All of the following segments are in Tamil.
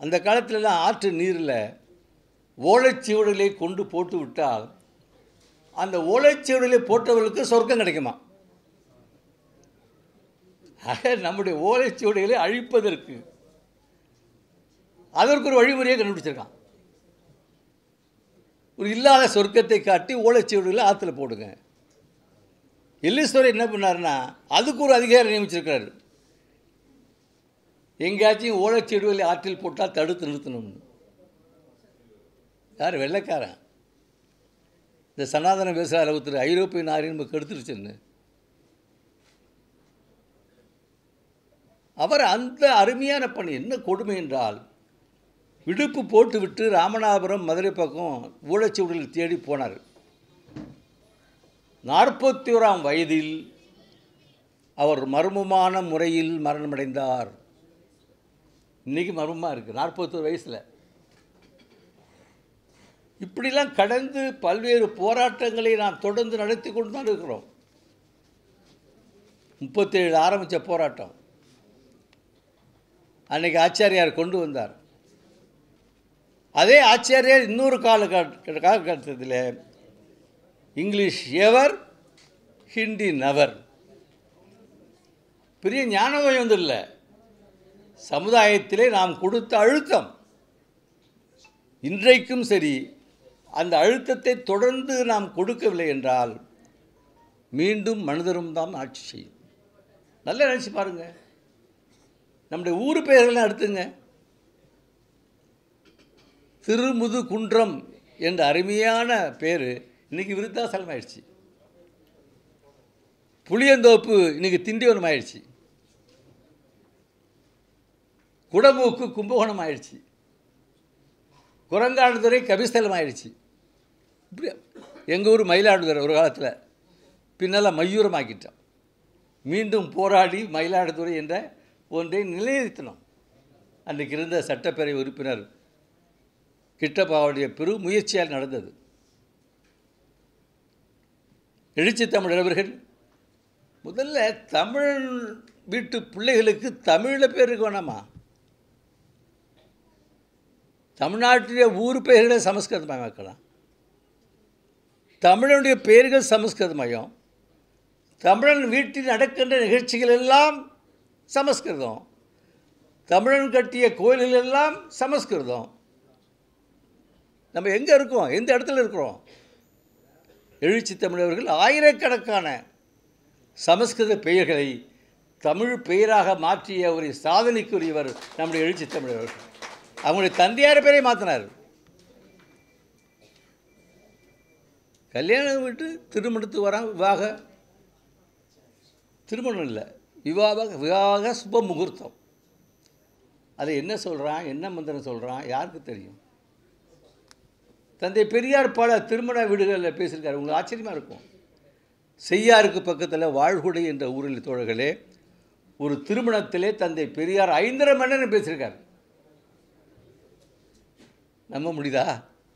அந்த காலத்துலலாம் ஆற்று நீரில் ஓலைச்சுவடுகளை கொண்டு போட்டு விட்டால் அந்த ஓலைச்சுவடுகளை போட்டவர்களுக்கு சொர்க்கம் கிடைக்குமா ஆக நம்முடைய ஓலைச்சுவடுகளை அழிப்பதற்கு அதற்கு ஒரு வழிமுறையை கண்டுபிடிச்சிருக்கான் ஒரு இல்லாத சொர்க்கத்தை காட்டி ஓலைச்சுவடுகளை ஆற்றுல போடுங்க எல்லீஸ்வரர் என்ன பண்ணாருன்னா அதுக்கு ஒரு அதிகாரி நியமிச்சிருக்கிறாரு எங்கேயாச்சும் ஓலைச்செடுவில் ஆற்றில் போட்டால் தடுத்து நிறுத்தணும்னு யார் வெள்ளைக்காரன் இந்த சனாதன பேசுகிற அளவுக்கு ஐரோப்பிய நாரின் நமக்கு எடுத்துருச்சுன்னு அவர் அந்த அருமையான பணி என்ன கொடுமை என்றால் விடுப்பு போட்டுவிட்டு ராமநாதபுரம் மதுரை பக்கம் ஊழச்சூழலில் தேடி போனார் நாற்பத்தி ஓராம் வயதில் அவர் மர்மமான முறையில் மரணமடைந்தார் இன்றைக்கி மர்மமாக இருக்குது நாற்பத்தோரு வயசில் இப்படிலாம் கடந்து பல்வேறு போராட்டங்களை நாம் தொடர்ந்து நடத்தி கொண்டு தான் இருக்கிறோம் முப்பத்தேழு ஆரம்பித்த போராட்டம் அன்னைக்கு ஆச்சாரியார் கொண்டு வந்தார் அதே ஆச்சாரியார் இன்னொரு காலகட்ட காலகட்டத்தில் இங்கிலீஷ் எவர் ஹிந்தி நவர் பெரிய ஞானமே வந்துடல சமுதாயத்திலே நாம் கொடுத்த அழுத்தம் இன்றைக்கும் சரி அந்த அழுத்தத்தை தொடர்ந்து நாம் கொடுக்கவில்லை என்றால் மீண்டும் மனிதரும் தான் ஆட்சி செய்யும் நல்லா நினச்சி பாருங்க நம்முடைய ஊர் பெயர்கள்லாம் எடுத்துங்க திருமுது குன்றம் என்ற அருமையான பேர் இன்னைக்கு விருத்தாசலம் ஆயிடுச்சு புளியந்தோப்பு இன்னைக்கு திண்டிவனம் ஆயிடுச்சு குடமூக்கு கும்பகோணம் ஆயிடுச்சு குரங்காடுதுறை கபிஸ்தலம் ஆயிடுச்சு இப்படி எங்கள் ஊர் மயிலாடுதுறை ஒரு காலத்தில் பின்னால் மையூரம் ஆக்கிட்டோம் மீண்டும் போராடி மயிலாடுதுறை என்ற ஒன்றை நிலைநிறுத்தினோம் அன்றைக்கு இருந்த சட்டப்பேரவை உறுப்பினர் கிட்டப்பாவுடைய பெரு முயற்சியால் நடந்தது எழுச்சி தமிழ் அவர்கள் முதல்ல தமிழ் வீட்டு பிள்ளைகளுக்கு தமிழில் பேர் இருக்க வேணாமா தமிழ்நாட்டிலே ஊர் பெயர்களை சமஸ்கிருதமயமாக்கலாம் தமிழனுடைய பெயர்கள் சமஸ்கிருதமயம் தமிழன் வீட்டில் நடக்கின்ற நிகழ்ச்சிகள் எல்லாம் சமஸ்கிருதம் தமிழன் கட்டிய கோயில்கள் எல்லாம் சமஸ்கிருதம் நம்ம எங்கே இருக்கோம் எந்த இடத்துல இருக்கிறோம் எழுச்சி தமிழர்கள் ஆயிரக்கணக்கான சமஸ்கிருத பெயர்களை தமிழ் பெயராக மாற்றிய ஒரு சாதனைக்குரியவர் நம்முடைய எழுச்சி தமிழர்கள் அவங்களுடைய தந்தையார் பேரை மாற்றினார் கல்யாணம் விட்டு திருமணத்துக்கு வரான் விவாக திருமணம் இல்லை விவாக விவாக சுப முகூர்த்தம் அதை என்ன சொல்கிறான் என்ன மந்திரம் சொல்கிறான் யாருக்கு தெரியும் தந்தை பெரியார் பல திருமண வீடுகளில் பேசியிருக்காரு உங்களுக்கு ஆச்சரியமாக இருக்கும் செய்யாருக்கு பக்கத்தில் வாழ்குடை என்ற ஊரில் தோழர்களே ஒரு திருமணத்திலே தந்தை பெரியார் ஐந்தரை மணி நேரம் பேசியிருக்காரு நம்ப முடியுதா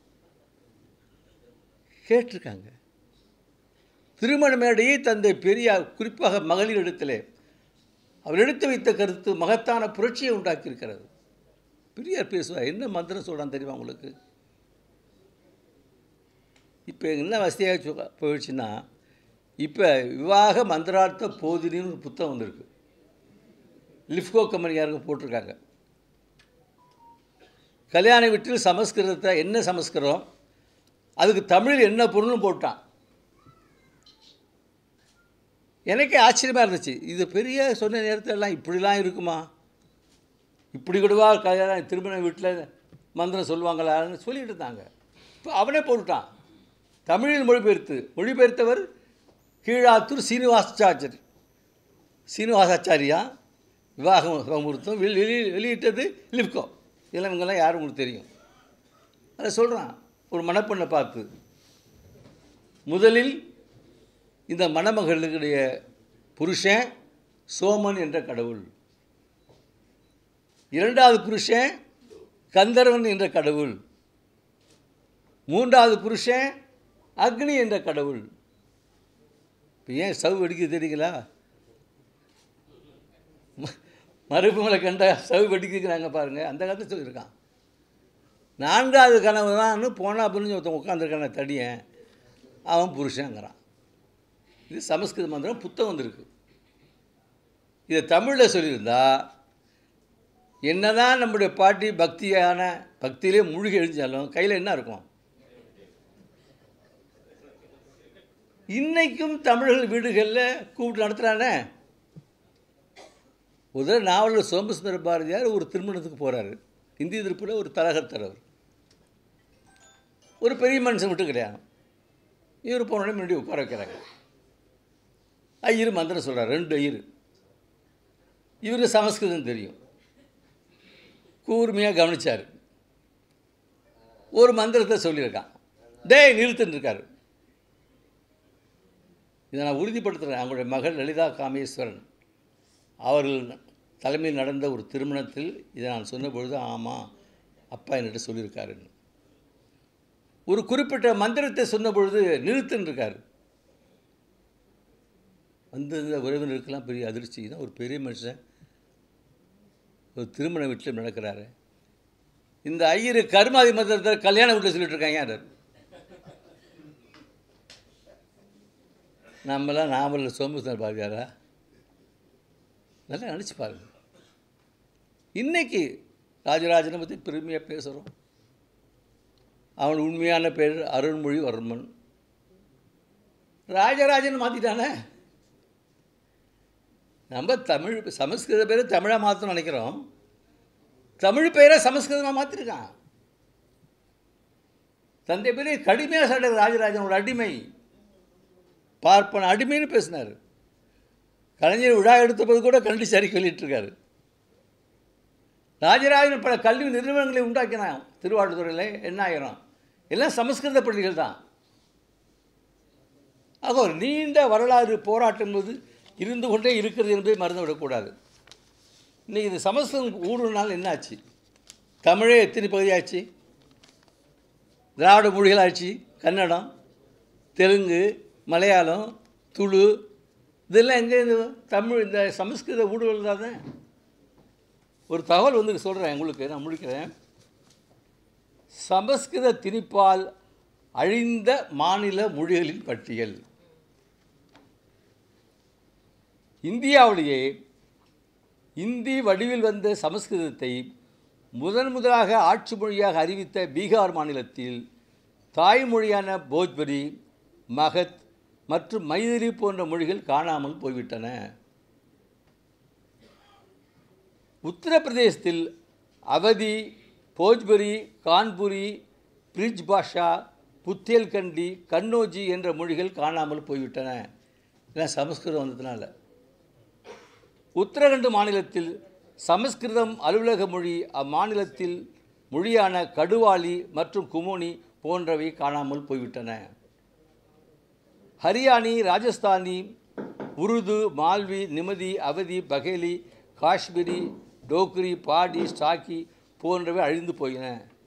கேட்டிருக்காங்க திருமண மேடையை தந்தை பெரியார் குறிப்பாக மகளிர் இடத்திலே அவர் எடுத்து வைத்த கருத்து மகத்தான புரட்சியை உண்டாக்கியிருக்கிறது பெரியார் பேசுவார் என்ன மந்திரம் சொல்கிறான் தெரியுமா உங்களுக்கு இப்போ என்ன வசதியாக சொ- போயிடுச்சுன்னா இப்போ விவாக மந்திரார்த்த போதினின்னு ஒரு புத்தகம் வந்திருக்கு லிஃப்கோ கம்பெனியாருக்கு போட்டிருக்காங்க கல்யாண வீட்டில் சமஸ்கிருதத்தை என்ன சமஸ்கிருதம் அதுக்கு தமிழில் என்ன பொருள்னு போட்டான் எனக்கே ஆச்சரியமாக இருந்துச்சு இது பெரிய சொன்ன நேரத்துல எல்லாம் இப்படிலாம் இருக்குமா இப்படி கூடவா கல்யாணம் திருமண வீட்டில் மந்திரம் சொல்லுவாங்களான்னு சொல்லிட்டு இருந்தாங்க இப்போ அவனே போட்டுட்டான் தமிழில் மொழிபெயர்த்து மொழிபெயர்த்தவர் கீழாத்தூர் சீனிவாசாச்சாரி சீனிவாசாச்சாரியா விவாகம் முகூர்த்தம் வெளி வெளி வெளியிட்டது லிப்கோ இதெல்லாம் இவங்கெல்லாம் யாரும் உங்களுக்கு தெரியும் அதை சொல்கிறான் ஒரு மணப்பெண்ணை பார்த்து முதலில் இந்த மணமகளுடைய புருஷன் சோமன் என்ற கடவுள் இரண்டாவது புருஷன் கந்தர்வன் என்ற கடவுள் மூன்றாவது புருஷன் அக்னி என்ற கடவுள் இப்போ ஏன் ஸ்டவ் வெடிக்க தெரியுங்களா ம- மறுப்புமலை கண்ட சவு வெடிக்கிறாங்க பாருங்கள் அந்த காலத்தில் சொல்லியிருக்கான் நான்காவது கனவு தான்னு போனால் புரிஞ்சு ஒருத்தன் உட்காந்துருக்கான தடியன் அவன் புருஷங்கிறான் இது சமஸ்கிருத மந்திரம் புத்தகம் வந்திருக்கு இதை தமிழில் சொல்லியிருந்தா என்னதான் நம்முடைய பாட்டி பக்தியான பக்தியிலே மூழ்கி எழுந்தாலும் கையில் என்ன இருக்கும் இன்னைக்கும் தமிழர்கள் வீடுகளில் கூப்பிட்டு நடத்துகிறானே ஒரு தடவை நாவலர் சோமசுந்தர பாரதியார் ஒரு திருமணத்துக்கு போகிறாரு இந்திய திருப்பில் ஒரு தரகர் தரவர் ஒரு பெரிய மனுஷன் விட்டு கிடையாது இவர் போனோடனே முன்னாடி உட்கார வைக்கிறாங்க ஐயர் மந்திரம் சொல்கிறார் ரெண்டு ஐயர் இவருக்கு சமஸ்கிருதம் தெரியும் கூர்மையாக கவனிச்சார் ஒரு மந்திரத்தை சொல்லியிருக்கான் டேய் நிறுத்துன்னு இருக்காரு இதை நான் உறுதிப்படுத்துகிறேன் அவங்களுடைய மகள் லலிதா காமேஸ்வரன் அவர்கள் தலைமையில் நடந்த ஒரு திருமணத்தில் இதை நான் சொன்ன பொழுது ஆமாம் அப்பா என்கிட்ட சொல்லியிருக்காருன்னு ஒரு குறிப்பிட்ட மந்திரத்தை சொன்ன பொழுது நிறுத்துன்னு இருக்கார் வந்திருந்த உறவினருக்கெல்லாம் பெரிய அதிர்ச்சி தான் ஒரு பெரிய மனுஷன் ஒரு திருமண வீட்டில் நடக்கிறாரு இந்த ஐயர் கருமாதி மந்திரத்தை கல்யாண வீட்டில் சொல்லிட்டு இருக்காங்க யார் நம்மளாம் நாவலில் சோமசுந்தர பாரதியாரா நல்லா நினச்சி பாருங்க இன்னைக்கு ராஜராஜனை பற்றி பெருமையாக பேசுகிறோம் அவன் உண்மையான பேர் அருள்மொழிவர்மன் ராஜராஜன் மாற்றிட்டானே நம்ம தமிழ் சமஸ்கிருத பேரை தமிழாக மாற்றணும்னு நினைக்கிறோம் தமிழ் பெயரை சமஸ்கிருதமாக மாற்றிருக்கான் தந்தை பேர் கடுமையாக சண்டை ராஜராஜனோட அடிமை பார்ப்பன அடிமைன்னு பேசினார் கலைஞர் விழா எடுத்தபோது கூட கண்டிச்சு அறிக்கை வெளியிட்டிருக்காரு ராஜராஜன் பல கல்வி நிறுவனங்களை உண்டாக்கினான் திருவாரூர்துறையில் என்ன ஆயிரம் எல்லாம் சமஸ்கிருத பள்ளிகள் தான் ஆக ஒரு நீண்ட வரலாறு போராட்டம் போது இருந்து கொண்டே இருக்கிறது என்பதை மறந்து விடக்கூடாது இன்றைக்கி இது சமஸ்கிருதம் ஊடுனால என்னாச்சு தமிழே எத்தனை பகுதியாச்சு திராவிட மொழிகளாச்சு கன்னடம் தெலுங்கு மலையாளம் துளு இதெல்லாம் எங்கே இந்த தமிழ் இந்த சமஸ்கிருத ஊடுகள் தானே ஒரு தகவல் வந்து சொல்கிறேன் உங்களுக்கு நான் முடிக்கிறேன் சமஸ்கிருத திணிப்பால் அழிந்த மாநில மொழிகளின் பட்டியல் இந்தியாவிலேயே இந்தி வடிவில் வந்த சமஸ்கிருதத்தை முதன் முதலாக ஆட்சி மொழியாக அறிவித்த பீகார் மாநிலத்தில் தாய்மொழியான போஜ்பரி மகத் மற்றும் மைதிலி போன்ற மொழிகள் காணாமல் போய்விட்டன உத்தரப்பிரதேசத்தில் அவதி போஜ்பரி கான்புரி பிரிஜ் பாஷா புத்தேல்கண்டி கன்னோஜி என்ற மொழிகள் காணாமல் போய்விட்டன இதெல்லாம் சமஸ்கிருதம் வந்ததுனால உத்தரகண்ட் மாநிலத்தில் சமஸ்கிருதம் அலுவலக மொழி அம்மாநிலத்தில் மொழியான கடுவாளி மற்றும் குமோனி போன்றவை காணாமல் போய்விட்டன ஹரியானி ராஜஸ்தானி உருது மால்வி நிமதி அவதி பகேலி காஷ்மீரி டோக்ரி பாடி ஸ்டாக்கி போன்றவை அழிந்து போயின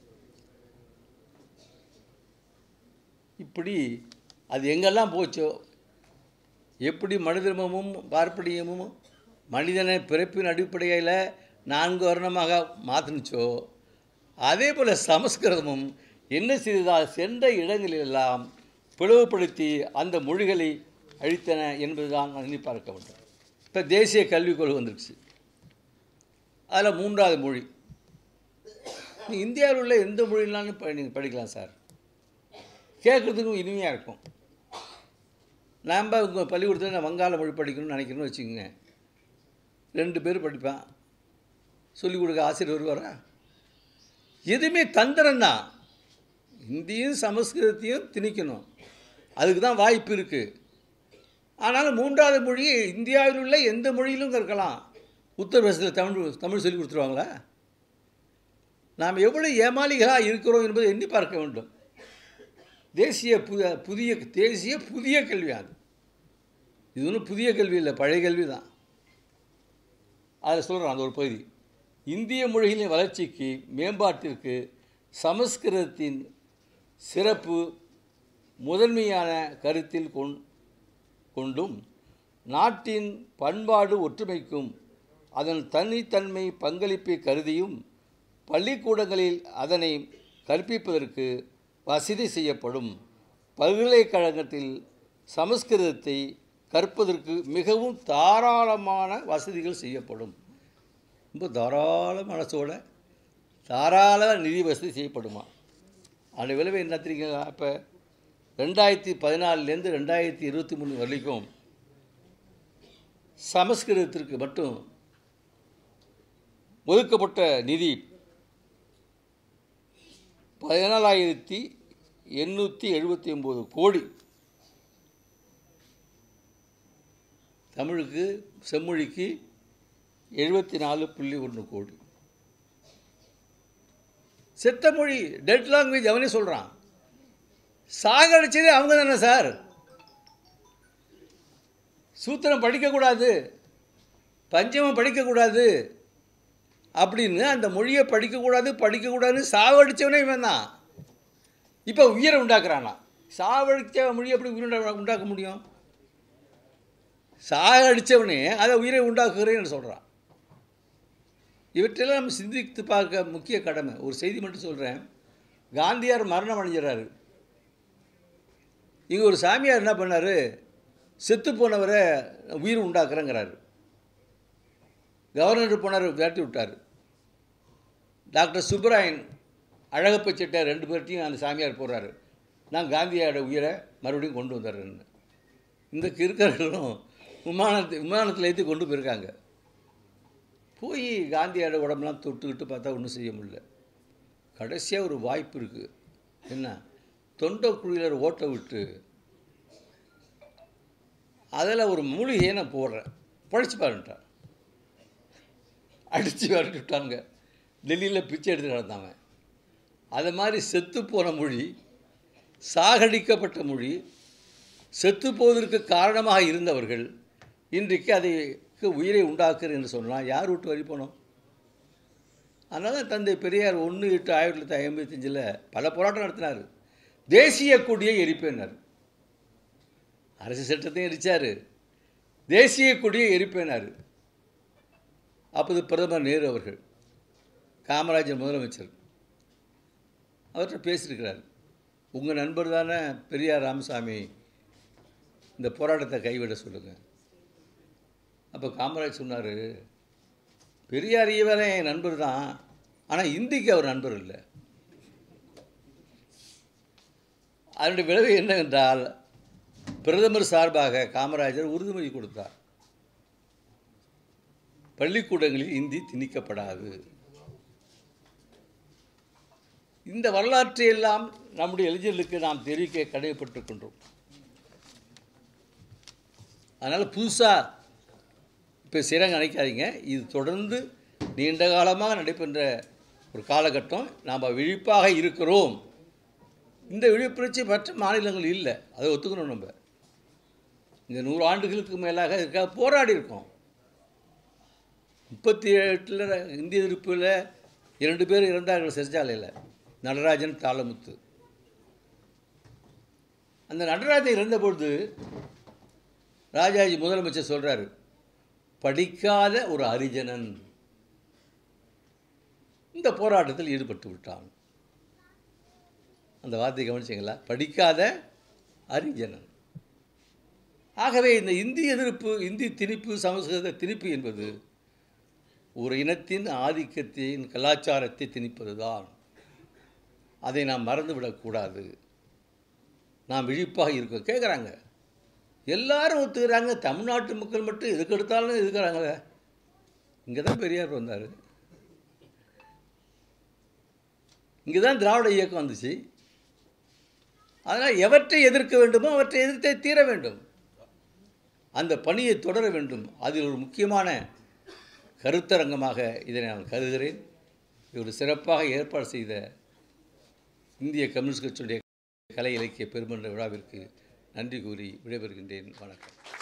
இப்படி அது எங்கெல்லாம் போச்சோ எப்படி மனிதர்மமும் பார்ப்பனியமும் மனிதனை பிறப்பின் அடிப்படையில் நான்கு வருணமாக மாற்றினுச்சோ அதே போல் சமஸ்கிருதமும் என்ன செய்ததால் சென்ற இடங்களிலெல்லாம் பிளவுபடுத்தி அந்த மொழிகளை அழித்தன என்பதுதான் நான் எண்ணி பார்க்க வேண்டும் இப்போ தேசிய கல்விக் கொள்கை வந்துருச்சு அதில் மூன்றாவது மொழி இந்தியாவில் உள்ள எந்த மொழினாலும் இப்போ நீங்கள் படிக்கலாம் சார் கேட்குறதுக்கும் இனிமையாக இருக்கும் நாம் உங்கள் பள்ளிக்கூடத்தில் நான் வங்காள மொழி படிக்கணும்னு நினைக்கிறேன்னு வச்சுக்கோங்க ரெண்டு பேர் படிப்பான் சொல்லிக் கொடுக்க ஆசிரியர் வருவாரா எதுவுமே தந்திரம் தான் இந்தியும் சமஸ்கிருதத்தையும் திணிக்கணும் அதுக்கு தான் வாய்ப்பு இருக்குது ஆனாலும் மூன்றாவது மொழி இந்தியாவில் உள்ள எந்த மொழியிலும் கற்கலாம் உத்தரப்பிரதேசத்தில் தமிழ் தமிழ் சொல்லி கொடுத்துருவாங்களா நாம் எவ்வளோ ஏமாளிகளாக இருக்கிறோம் என்பதை எண்ணி பார்க்க வேண்டும் தேசிய பு புதிய தேசிய புதிய கல்வி அது இது ஒன்றும் புதிய கல்வி இல்லை பழைய கல்வி தான் அதில் சொல்கிறோம் அந்த ஒரு பகுதி இந்திய மொழிகளின் வளர்ச்சிக்கு மேம்பாட்டிற்கு சமஸ்கிருதத்தின் சிறப்பு முதன்மையான கருத்தில் கொண் கொண்டும் நாட்டின் பண்பாடு ஒற்றுமைக்கும் அதன் தனித்தன்மை பங்களிப்பை கருதியும் பள்ளிக்கூடங்களில் அதனை கற்பிப்பதற்கு வசதி செய்யப்படும் பல்கலைக்கழகத்தில் சமஸ்கிருதத்தை கற்பதற்கு மிகவும் தாராளமான வசதிகள் செய்யப்படும் ரொம்ப தாராள மனசோட தாராள நிதி வசதி செய்யப்படுமா அந்த விளைவு என்ன தெரியுங்களா இப்போ ரெண்டாயிரத்தி பதினாலுலேருந்து ரெண்டாயிரத்தி இருபத்தி மூணு வரைக்கும் சமஸ்கிருதத்திற்கு மட்டும் ஒதுக்கப்பட்ட நிதி பதினாலாயிரத்தி எண்ணூற்றி எழுபத்தி ஒம்பது கோடி தமிழுக்கு செம்மொழிக்கு எழுபத்தி நாலு புள்ளி ஒன்று கோடி செத்த மொழி டெட் லாங்குவேஜ் அவனே சொல்கிறான் சாகடிச்சதே அவங்க தானே சார் சூத்திரம் படிக்கக்கூடாது பஞ்சமம் படிக்கக்கூடாது அப்படின்னு அந்த மொழியை படிக்கக்கூடாது படிக்கக்கூடாதுன்னு சாவடிச்சவனே இவன் தான் இப்போ உயிரை உண்டாக்குறானா சாவடிச்ச மொழி எப்படி உயிரை உண்டா- உண்டாக்க முடியும் சாகடிச்சவனே அதை உயிரை உண்டாக்குகிறேன்னு சொல்கிறான் இவற்றெல்லாம் நம்ம சிந்தித்து பார்க்க முக்கிய கடமை ஒரு செய்தி மட்டும் சொல்கிறேன் காந்தியார் மரணம் அடைஞ்சிடறாரு இங்கே ஒரு சாமியார் என்ன பண்ணார் செத்து போனவரை உயிர் உண்டாக்குறேங்கிறாரு கவர்னர் போனார் விரட்டி விட்டார் டாக்டர் சுப்பராயன் அழகப்ப செட்டியார் ரெண்டு பேர்ட்டையும் அந்த சாமியார் போடுறாரு நான் காந்தியோட உயிரை மறுபடியும் கொண்டு வந்துடுறேன்னு இந்த கிறுக்கர்களும் விமானத்தை விமானத்தில் ஏற்றி கொண்டு போயிருக்காங்க போய் காந்தியோட உடம்புலாம் தொட்டுக்கிட்டு பார்த்தா ஒன்றும் செய்ய முடியல கடைசியாக ஒரு வாய்ப்பு இருக்குது என்ன தொண்டை குழியில் ஓட்டை விட்டு அதில் ஒரு மூலிகையை நான் போடுறேன் பழிச்சு பாருன்ட்டான் அடித்து விரட்டி விட்டாங்க டெல்லியில் பிச்சை எடுத்து நடந்தாங்க அது மாதிரி செத்து போன மொழி சாகடிக்கப்பட்ட மொழி செத்து போவதற்கு காரணமாக இருந்தவர்கள் இன்றைக்கு அதைக்கு உயிரை உண்டாக்குறது என்று சொன்னால் யார் விட்டு வரி போனோம் அதனால தான் தந்தை பெரியார் ஒன்று எட்டு ஆயிரத்தி தொள்ளாயிரத்தி ஐம்பத்தஞ்சில் பல போராட்டம் நடத்தினார் தேசிய கொடியை எரிப்பேனார் அரசு சட்டத்தையும் எரிச்சார் தேசிய கொடியை எரிப்பேனார் அப்போது பிரதமர் நேரு அவர்கள் காமராஜர் முதலமைச்சர் அவர்கிட்ட பேசியிருக்கிறார் உங்கள் நண்பர் தானே பெரியார் ராமசாமி இந்த போராட்டத்தை கைவிட சொல்லுங்கள் அப்போ காமராஜ் சொன்னார் பெரியார் ஈவரே என் நண்பர் தான் ஆனால் இந்திக்கு அவர் நண்பர் இல்லை அதனுடைய விளைவு என்னவென்றால் பிரதமர் சார்பாக காமராஜர் உறுதிமொழி கொடுத்தார் பள்ளிக்கூடங்களில் இந்தி திணிக்கப்படாது இந்த வரலாற்றை எல்லாம் நம்முடைய இளைஞர்களுக்கு நாம் தெரிவிக்க கடமைப்பட்டிருக்கின்றோம் அதனால் புதுசாக இப்போ சிறங்க நினைக்காதீங்க இது தொடர்ந்து நீண்ட காலமாக நடைபெற்ற ஒரு காலகட்டம் நாம் விழிப்பாக இருக்கிறோம் இந்த விழிப்புணர்ச்சி மற்ற மாநிலங்கள் இல்லை அதை ஒத்துக்கணும் நம்ம இந்த நூறு ஆண்டுகளுக்கு மேலாக இதுக்காக போராடி இருக்கோம் முப்பத்தி எட்டில் இந்திய எதிர்ப்பில் இரண்டு பேர் இறந்தார்கள் சிறைச்சாலையில் நடராஜன் தாளமுத்து அந்த நடராஜன் இறந்தபொழுது ராஜாஜி முதலமைச்சர் சொல்கிறாரு படிக்காத ஒரு அரிஜனன் இந்த போராட்டத்தில் ஈடுபட்டு விட்டான் அந்த வார்த்தை கவனிச்சிங்களா படிக்காத அரிஜனன் ஆகவே இந்த இந்தி எதிர்ப்பு இந்தி திணிப்பு சமஸ்கிருத திணிப்பு என்பது ஒரு இனத்தின் ஆதிக்கத்தின் கலாச்சாரத்தை திணிப்பது தான் அதை நாம் மறந்துவிடக்கூடாது நாம் விழிப்பாக இருக்க கேட்குறாங்க எல்லாரும் ஒத்துக்கிறாங்க தமிழ்நாட்டு மக்கள் மட்டும் எதுக்கு எடுத்தாலும் எதுக்குறாங்களே இங்கே தான் பெரியார் வந்தார் இங்கே தான் திராவிட இயக்கம் வந்துச்சு அதனால் எவற்றை எதிர்க்க வேண்டுமோ அவற்றை எதிர்த்தே தீர வேண்டும் அந்த பணியை தொடர வேண்டும் அதில் ஒரு முக்கியமான கருத்தரங்கமாக இதை நான் கருதுகிறேன் இது ஒரு சிறப்பாக ஏற்பாடு செய்த இந்திய கம்யூனிஸ்ட் கட்சியுடைய கலை இலக்கிய பெருமன்ற விழாவிற்கு நன்றி கூறி விடைபெறுகின்றேன் வணக்கம்